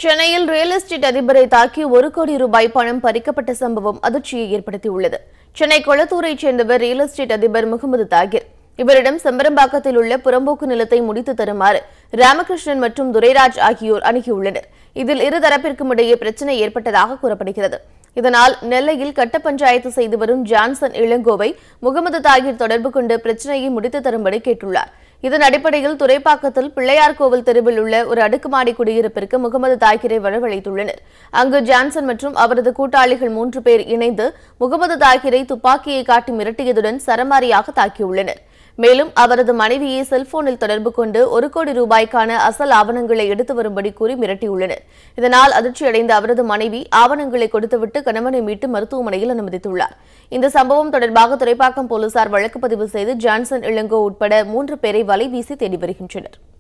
சென்னையில் real estate அதிபரை தாக்கி ஒரு கோடி ரூபாய் பணம் பறிக்கப்பட்ட சம்பவம் அதிர்ச்சியை ஏற்படுத்தியுள்ளது சென்னை கொளத்தூரைச் சேர்ந்தவர் ரியல் எஸ்டேட் அதிபர் முகமது தாகிர் இவரிடம் செம்பரம்பாக்கத்தில் உள்ள புறம்போக்கு நிலத்தை முடித்து தருமாறு ராமகிருஷ்ணன் மற்றும் துரைராஜ் ஆகியோர் அணுகியுள்ளனர் இதில் இருதரப்பிற்கும் இடையே பிரச்சனை ஏற்பட்டதாக கூறப்படுகிறது இதனால் நெல்லையில் கட்ட பஞ்சாயத்து செய்து வரும் ஜான்சன் இளங்கோவை முகமது தாகிர் தொடர்பு கொண்டு பிரச்சனையை முடித்து தரும்படி கேட்டுள்ளார் இதன் அடிப்படையில் துறைப்பாக்கத்தில் பிள்ளையார் கோவில் தெருவில் உள்ள ஒரு அடுக்குமாடி குடியிருப்பிற்கு முகமது தாகிரை வரவழைத்துள்ளனர் அங்கு ஜான்சன் மற்றும் அவரது கூட்டாளிகள் மூன்று பேர் இணைந்து முகமது தாகிரை துப்பாக்கியை காட்டி மிரட்டியதுடன் சரமாரியாக தாக்கியுள்ளனர் மேலும் அவரது மனைவியை செல்போனில் தொடர்பு கொண்டு ஒரு கோடி ரூபாய்க்கான அசல் ஆவணங்களை எடுத்து வரும்படி கூறி மிரட்டியுள்ளனர் இதனால் அதிர்ச்சியடைந்த அவரது மனைவி ஆவணங்களை கொடுத்துவிட்டு கணவனை மீட்டு மருத்துவமனையில் அனுமதித்துள்ளார் இந்த சம்பவம் தொடர்பாக துறைப்பாக்கம் போலீசார் வழக்கு பதிவு செய்து ஜான்சன் இளங்கோ உட்பட மூன்று பேரை வலைவீசி தேடி வருகின்றனர்